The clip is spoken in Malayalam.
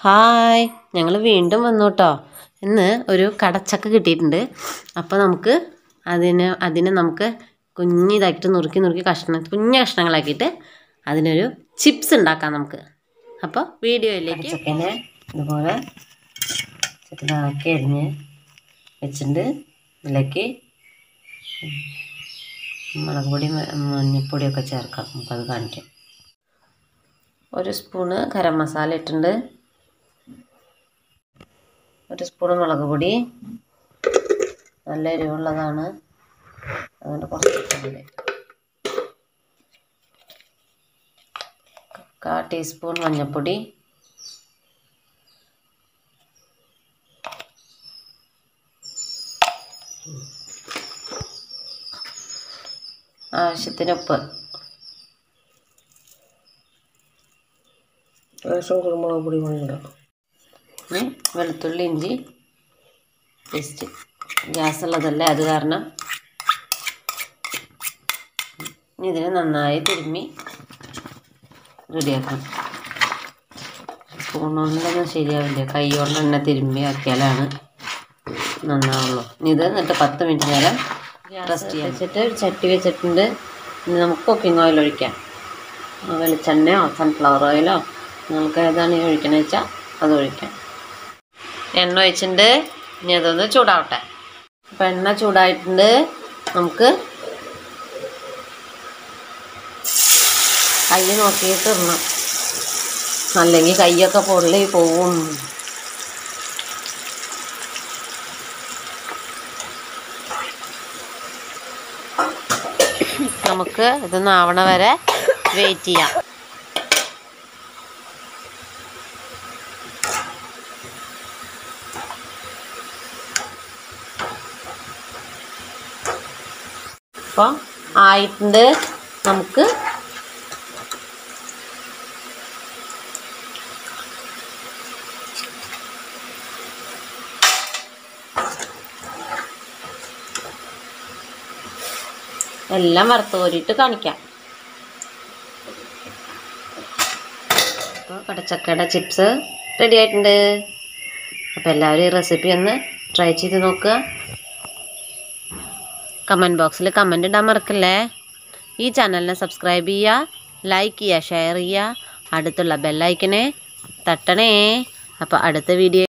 ഹായ് ഞങ്ങൾ വീണ്ടും വന്നു കേട്ടോ ഇന്ന് ഒരു കടച്ചക്ക കിട്ടിയിട്ടുണ്ട് അപ്പോൾ നമുക്ക് അതിന് അതിനെ നമുക്ക് കുഞ്ഞിതാക്കിയിട്ട് നുറുക്കി നുറുക്കി കഷ്ണം കുഞ്ഞ കഷ്ണങ്ങളാക്കിയിട്ട് അതിനൊരു ചിപ്സ് ഉണ്ടാക്കാം നമുക്ക് അപ്പോൾ വീഡിയോയിലേക്ക് ചക്കനെ ഇതുപോലെ ചെറുതാക്കി അരിഞ്ഞ് വെച്ചിട്ടുണ്ട് ഇതിലേക്ക് മുളക് പൊടി മഞ്ഞൾപ്പൊടിയൊക്കെ ചേർക്കാം നമുക്കത് കാണിക്കാം ഒരു സ്പൂണ് ഗരം മസാല ഇട്ടിട്ടുണ്ട് ഒരു സ്പൂൺ മുളക് പൊടി നല്ല എരിവുള്ളതാണ് അതുകൊണ്ട് കുറച്ച് ഇട്ടിട്ടുണ്ട് കാ ടീസ്പൂൺ മഞ്ഞൾപ്പൊടി ആവശ്യത്തിന് ഉപ്പ് ലേശം കുരുമുളക് പൊടി മണിയിടാം ഇനി വെളുത്തുള്ളി ഇഞ്ചി പേസ്റ്റ് ഗ്യാസ് ഉള്ളതല്ലേ അത് കാരണം ഇനി ഇതിനെ നന്നായി തിരുമ്മി റെഡിയാക്കണം സ്പൂൺ കൊണ്ടൊന്നും ശരിയാവില്ല കൈ കൊണ്ട് തന്നെ തിരുമ്മി ആക്കിയാലാണ് നന്നാവുള്ളൂ ഇനി ഇത് എന്നിട്ട് പത്ത് മിനിറ്റ് നേരം റെസ്റ്റ് ചെയ്യാൻ വെച്ചിട്ട് ഒരു ചട്ടി വെച്ചിട്ടുണ്ട് ഇനി നമുക്ക് കുക്കിംഗ് ഓയിൽ ഒഴിക്കാം ആ, വെളിച്ചെണ്ണയോ സൺഫ്ലവർ ഓയിലോ നിങ്ങൾക്ക് ഏതാണ് ഈ ഒഴിക്കണമെന്ന് വെച്ചാൽ അത് ഒഴിക്കാം എണ്ണ ഒഴിച്ചിട്ടുണ്ട് ഇനി അതൊന്ന് ചൂടാവട്ടെ അപ്പം എണ്ണ ചൂടായിട്ടുണ്ട് നമുക്ക് കൈ നോക്കിയിട്ട് ഇടണം അല്ലെങ്കിൽ കൈയൊക്കെ പൊള്ളി പോവും നമുക്ക് ഇതൊന്ന് ആവണ വരെ വെയിറ്റ് ചെയ്യാം അപ്പോൾ ആയിട്ടുണ്ട് നമുക്ക് എല്ലാം വറുത്ത് കോരിയിട്ട് കാണിക്കാം അപ്പോൾ കടച്ചക്കയുടെ ചിപ്സ് റെഡി ആയിട്ടുണ്ട് അപ്പോൾ എല്ലാവരും ഈ റെസിപ്പി ഒന്ന് ട്രൈ ചെയ്ത് നോക്കുക കമൻറ്റ് ബോക്സിൽ കമൻ്റ് ഇടാൻ മറക്കല്ലേ ഈ ചാനലിനെ സബ്സ്ക്രൈബ് ചെയ്യുക ലൈക്ക് ചെയ്യുക ഷെയർ ചെയ്യുക അടുത്തുള്ള ബെല്ലൈക്കനെ തട്ടണേ അപ്പോൾ അടുത്ത വീഡിയോ